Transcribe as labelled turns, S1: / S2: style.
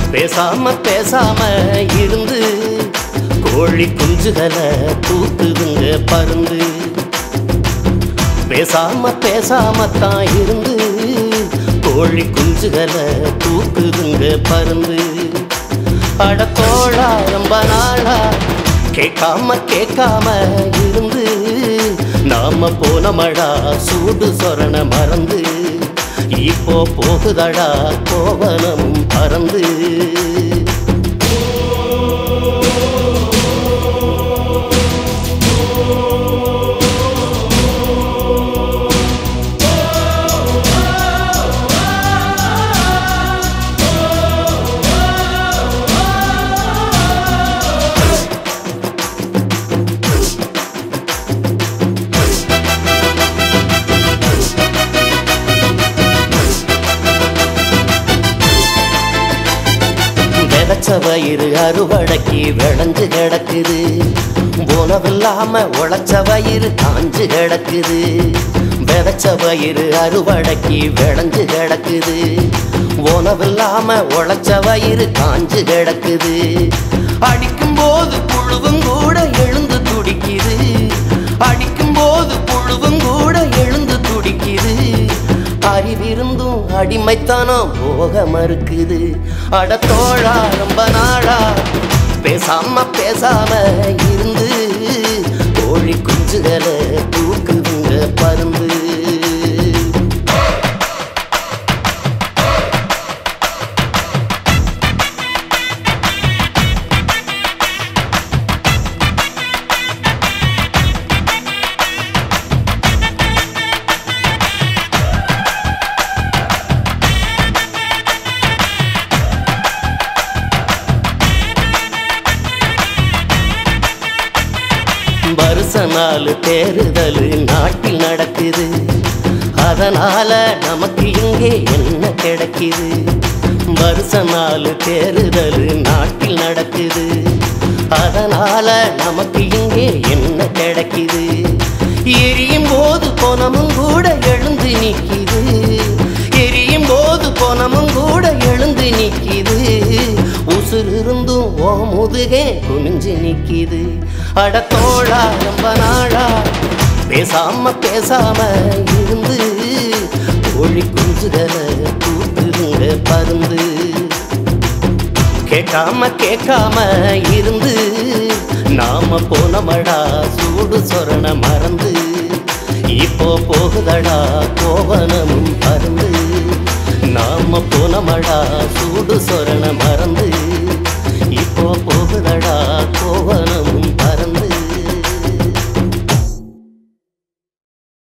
S1: பேசாம பேசாம இருந்து கோழி குஞ்சுகளை தூக்குதுங்க பருந்து பேசாம பேசாம தான் இருந்து கோழி குஞ்சுகளை தூக்குதுங்க பருந்து அடத்தோழா ரொம்ப நாளா கேட்காம கேட்காம இருந்து நாம போனமடா சூடு சொரண மறந்து இப்போ போகுதடா கோவனம் பறந்து விதைச்ச வயிறு அறுவடைக்கு விளைஞ்சு கிடக்குது உணவில்லாம உழைச்ச வயிறு காஞ்சு கிடக்குது விதைச்ச வயிறு அறுவடைக்கு விளைஞ்சு கிடக்குது உணவில்லாம உழைச்ச வயிறு காஞ்சு கிடக்குது அடிக்கும் போது புழுவும் கூட எழுந்து துடிக்குது அடிக்கும் போது புழுவும் கூட எழுந்து துடிக்குது அறிவிருந்தும் அடிமைத்தனம் போக மறுக்குது அடத்தோழா ரொம்ப நாளா பேசாம பேசாம இருந்து கோழி குஞ்சுகளை தூக்குதுங்க பருந்து வருஷ நாள் தேர்தல் நாட்டில் நடக்குது அதனால நமக்கு இங்கே என்ன கிடைக்குது வருஷ நாள் தேர்தல் நாட்டில் நடக்குது அதனால நமக்கு இங்கே என்ன கிடைக்குது எரியும் போது பொனமும் கூட எழுந்து நிக்குது எரியும் போது பொனமும் கூட எழுந்து நிக்குது உசுர் இருந்தும் ஓ முதுகே குனிஞ்சு நிக்குது அடத்தோழா ரொம்ப நாளா பேசாம பேசாம இருந்து கோழி குஞ்சுகளை தூக்குதுங்க பருந்து கேட்காம கேட்காம இருந்து நாம போனமடா சூடு சொரண மறந்து இப்போ போகுதடா கோவனமும் பருந்து நாம போனமடா சூடு சொரண